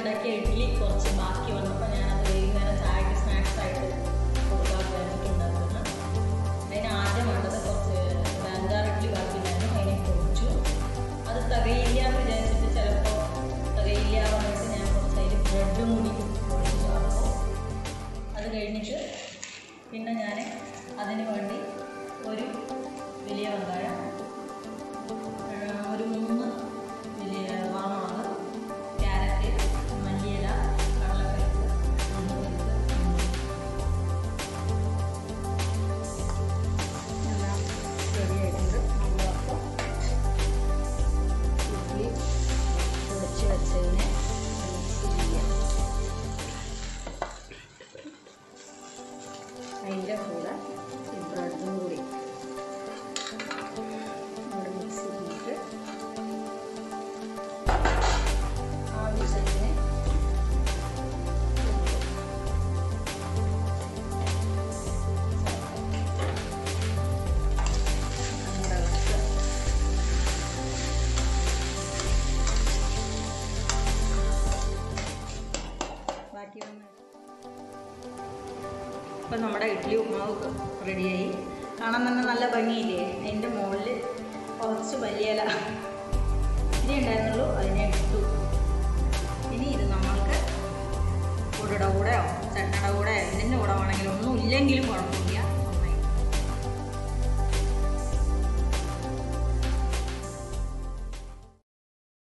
ഉണ്ടാക്കിയ ഇഡ്ഡലി കുറച്ച് ബാക്കി വന്നപ്പോൾ ഞാനത് വൈകുന്നേരം ചായക്ക് സ്നാക്സ് ആയിട്ട് കൊടുക്കാൻ വിചാരിച്ചിട്ടുണ്ടായിരുന്നു അതിന് ആദ്യം വേണ്ടത് കുറച്ച് ഒരു അഞ്ചാറ് ഇഡ്ഡലി ബാക്കിയില്ലായിരുന്നു അതിനെ പൊടിച്ചു അത് തികയില്ല എന്ന് വിചാരിച്ചിട്ട് ചിലപ്പോൾ തികയില്ല പറഞ്ഞിട്ട് ഞാൻ കുറച്ച് അതിൽ ബ്രെഡും കൂടി പൊടിച്ചു ചേർക്കും അത് കഴിഞ്ഞിട്ട് പിന്നെ ഞാൻ അതിന് വേണ്ടി ഒരു വലിയ വെങ്കായം ആ, ഒരു മൂന്ന് വലിയ വാളമുളക് ക്യാരറ്റ് മല്ലിയില കടലപ്പരിപ്പ് ഉഴുന്നുപരിപ്പ് എല്ലാം റെഡി ആയിട്ടുണ്ട് നമ്മളപ്പോൾ ഇഡ്ഡലി പൊടിച്ച് വെച്ചതിനെ മിക്സ് ചെയ്യാം അതിൻ്റെ കൂടെ ഈ ബ്രെഡും കൂടി ഇവിടെ മിക്സ് ചെയ്തിട്ട് ആവശ്യത്തിന് ഉപ്പ് നമ്മുടെ ഇളക്കുക. ബാക്കി വന്ന് ഇപ്പം നമ്മുടെ ഇഡ്ഡലി ഉപ്മാവ് റെഡിയായി കാണാൻ തന്നെ നല്ല ഭംഗിയില്ലേ അതിൻ്റെ മുകളിൽ കുറച്ച് വലിയല ഇനി ഉണ്ടായിരുന്നുള്ളൂ അതിനെ ഇട്ടു ഇനി ഇത് നമ്മൾക്ക് കൂടെ കൂടെയോ ചട്ടയുടെ കൂടെ എന്തിൻ്റെ കൂടെ വേണമെങ്കിലും ഒന്നും ഇല്ലെങ്കിലും കുഴപ്പമില്ല